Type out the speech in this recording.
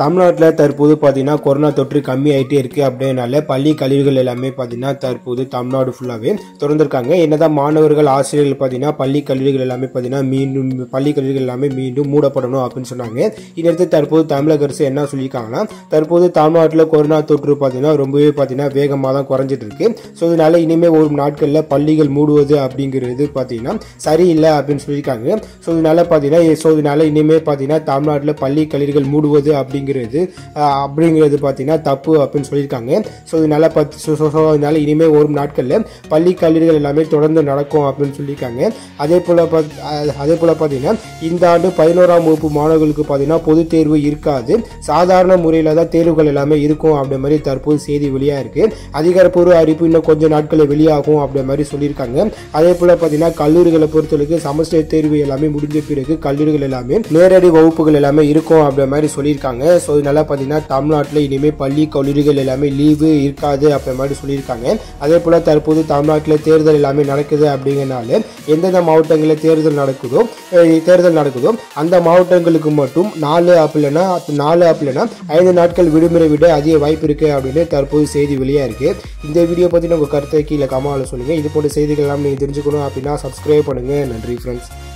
தமிழ்நாட்டில் தற்போது பார்த்தீங்கன்னா கொரோனா தொற்று கம்மி ஆகிட்டே இருக்குது அப்படின்னால பள்ளி கல்லூரிகள் எல்லாமே பார்த்தீங்கன்னா தற்போது தமிழ்நாடு ஃபுல்லாகவே திறந்திருக்காங்க என்னதான் மாணவர்கள் ஆசிரியர்கள் பார்த்தீங்கன்னா பள்ளி கல்லூரிகள் எல்லாமே பார்த்தீங்கன்னா மீண்டும் பள்ளி கல்லூரிகள் எல்லாமே மீண்டும் மூடப்படணும் அப்படின்னு சொன்னாங்க இதற்கு தற்போது தமிழக அரசு என்ன சொல்லியிருக்காங்கன்னா தற்போது தமிழ்நாட்டில் கொரோனா தொற்று பார்த்தீங்கன்னா ரொம்பவே பார்த்தீங்கன்னா வேகமாக தான் குறைஞ்சிட்டு இருக்கு ஸோ இதனால இனிமேல் ஒரு நாட்களில் பள்ளிகள் மூடுவது அப்படிங்கிறது பார்த்தீங்கன்னா சரியில்லை அப்படின்னு சொல்லியிருக்காங்க ஸோ இதனால பார்த்தீங்கன்னா ஸோ இதனால இனிமேல் பார்த்தீங்கன்னா தமிழ்நாட்டில் பள்ளி கல்லூரிகள் மூடுவது அப்படிங்கிறது அஹ், அப்படிங்கிறது பார்த்தீங்கன்னா தப்பு அப்படின்னு சொல்லியிருக்காங்க ஸோ இதனால பத் ஸோ ஸோ- ஸோ இதனால இனிமேல் ஒரு நாட்களில் பள்ளி கல்லூரிகள் எல்லாமே தொடர்ந்து நடக்கும் அப்படின்னு சொல்லியிருக்காங்க அதே போல் பாத்- அஹ், அதே போல் பார்த்தீங்கன்னா இந்த ஆண்டு பதினோராம் வகுப்பு மாணவர்களுக்கு பார்த்தீங்கன்னா பொது தேர்வு இருக்காது சாதாரண முறையில் தான் தேர்வுகள் எல்லாமே இருக்கும் அப்படி மாதிரி தற்போது செய்தி வெளியாக இருக்கு அதிகாரப்பூர்வ அறிவிப்பு இன்னும் கொஞ்சம் நாட்களில் வெளியாகும் அப்படி மாதிரி சொல்லியிருக்காங்க அதே போல் பார்த்தீங்கன்னா கல்லூரிகளை பொறுத்தவரைக்கும் செமஸ்டர் தேர்வு எல்லாமே முடிஞ்ச பிறகு கல்லூரிகள் எல்லாமே நேரடி வகுப்புகள் எல்லாமே இருக்கும் அப்படி மாதிரி சொல்லியிருக்காங்க ஸோ இதனால பார்த்தீங்கன்னா தமிழ்நாட்டில் இனிமேல் பள்ளி கல்லூரிகள் எல்லாமே லீவு இருக்காது அப்படி மாதிரி சொல்லியிருக்காங்க அதே போல் தற்போது தமிழ்நாட்டில் தேர்தல் எல்லாமே நடக்குது அப்படிங்கிறனால எந்தெந்த மாவட்டங்களில் தேர்தல் நடக்குதோ அஹ் தேர்தல் நடக்குதோ அந்த மாவட்டங்களுக்கு மட்டும் நாலு அப்படின்னா நாலு அப்படின்னா ஐந்து நாட்கள் விடுமுறை விட அதிக வாய்ப்பு இருக்கு அப்படின்னு தற்போது செய்தி வெளியாக இருக்கு இந்த வீடியோ பற்றின உங்கள் கருத்தை கீழே கமாவில் சொல்லுங்கள் இது போன்ற செய்திகள் எல்லாம் நீங்கள் தெரிஞ்சுக்கணும் அப்படின்னா சப்ஸ்கிரைப் பண்ணுங்கள் நன்றி ஃப்ரெண்ட்ஸ்